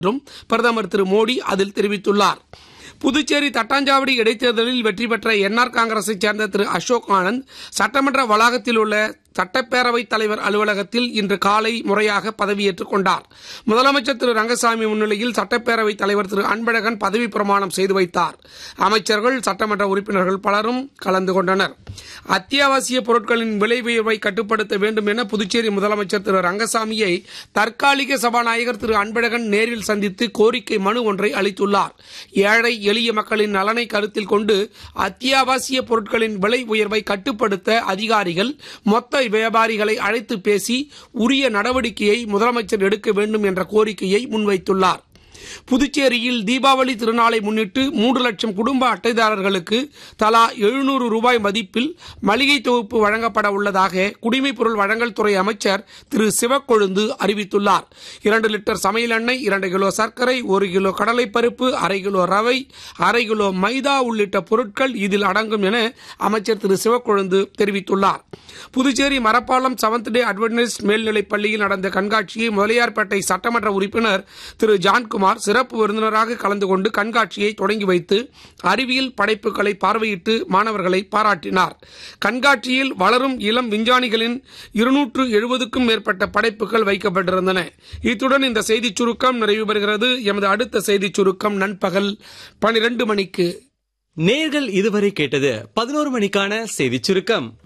என்றும் பிரதமர் திரு மோடி அதில் தெரிவித்துள்ளார் புதுச்சேரி தட்டாஞ்சாவடி இடைத்தேர்தலில் வெற்றி பெற்ற என்ஆர் காங்கிரஸைச் சேர்ந்த திரு அசோக் ஆனந்த் சட்டமன்ற வளாகத்தில் உள்ள சட்டப்பேரவைத் தலைவர் அலுவலகத்தில் இன்று காலை முறையாக பதவியேற்றுக் கொண்டார் முதலமைச்சர் திரு ரங்கசாமி முன்னிலையில் சட்டப்பேரவைத் தலைவர் திரு அன்பழகன் பதவி பிரமாணம் செய்து வைத்தார் அமைச்சர்கள் சட்டமன்ற உறுப்பினர்கள் பலரும் கலந்து கொண்டனர் அத்தியாவசிய பொருட்களின் விலை உயர்வை கட்டுப்படுத்த வேண்டும் என புதுச்சேரி முதலமைச்சர் திரு ரங்கசாமியை தற்காலிக சபாநாயகர் திரு அன்பழகன் நேரில் சந்தித்து கோரிக்கை மனு ஒன்றை அளித்துள்ளார் ஏழை எளிய மக்களின் நலனை கருத்தில் கொண்டு அத்தியாவசிய பொருட்களின் விலை உயர்வை கட்டுப்படுத்த அதிகாரிகள் மொத்த வியாபாரிகளை அழைத்து பேசி உரிய நடவடிக்கையை முதலமைச்சர் எடுக்க வேண்டும் என்ற கோரிக்கையை முன்வைத்துள்ளார் புதுச்சேரியில் தீபாவளி திருநாளை முன்னிட்டு மூன்று லட்சம் குடும்ப அட்டைதாரர்களுக்கு தலா எழுநூறு ரூபாய் மதிப்பில் மளிகை தொகுப்பு வழங்கப்பட உள்ளதாக குடிமைப் பொருள் வழங்கல் துறை அமைச்சர் திரு சிவக்கொழுந்து அறிவித்துள்ளார் இரண்டு லிட்டர் சமையல் எண்ணெய் இரண்டு கிலோ சர்க்கரை ஒரு கிலோ கடலைப்பருப்பு அரை கிலோ ரவை அரை கிலோ மைதா உள்ளிட்ட பொருட்கள் இதில் அடங்கும் என அமைச்சர் திரு சிவக்கொழுந்து தெரிவித்துள்ளார் Puducherry Marapalam seventh day adventist மேல்நிலைப் பள்ளியில் நடந்த கண்காட்சியை முதலியார்பேட்டை சட்டமன்ற உறுப்பினர் திரு ஜான்குமார் சிறப்பு விருந்தினராக கலந்து கொண்டு கண்காட்சியை தொடங்கி வைத்து அறிவியல் படைப்புகளை பார்வையிட்டு மாணவர்களை பாராட்டினார் கண்காட்சியில் வளரும் இளம் விஞ்ஞானிகளின் இருநூற்று எழுபதுக்கும் மேற்பட்ட படைப்புகள் வைக்கப்பட்டிருந்தன இத்துடன் இந்த செய்திச் சுருக்கம் நிறைவு பெறுகிறது எமது அடுத்த செய்திச் சுருக்கம் நண்பகல் பனிரெண்டு மணிக்கு நேர்கள் இதுவரை கேட்டது பதினோரு மணிக்கான செய்திச் சுருக்கம்